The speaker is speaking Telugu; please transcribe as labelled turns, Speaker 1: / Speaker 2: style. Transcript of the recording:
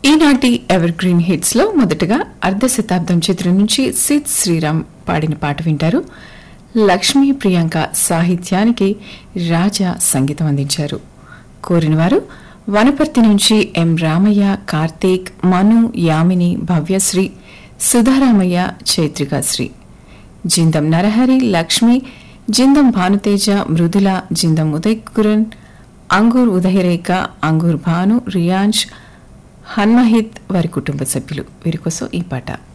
Speaker 1: ఈనాటి ఎవర్ గ్రీన్ హిట్స్ లో మొదటగా అర్ధ శతాబ్దం చిత్రం నుంచి సిద్ శ్రీరామ్ పాడిన పాట వింటారు లక్ష్మీ ప్రియాంక సాహిత్యానికి రాజా సంగీతం అందించారు కోరిన వారు వనపర్తి నుంచి ఎం రామయ్య కార్తీక్ మను యామిని భవ్యశ్రీ సుధారామయ్య చైత్రికాశ్రీ జిందం నరహరి లక్ష్మి జిందం భానుతేజ మృదుల జిందం ఉదయ్ కురణ్ అంగూర్ ఉదయరేఖ అంగూర్ భాను రియాంష్ హన్మహిత్ వారి కుటుంబ సభ్యులు వీరి కోసం ఈ పాట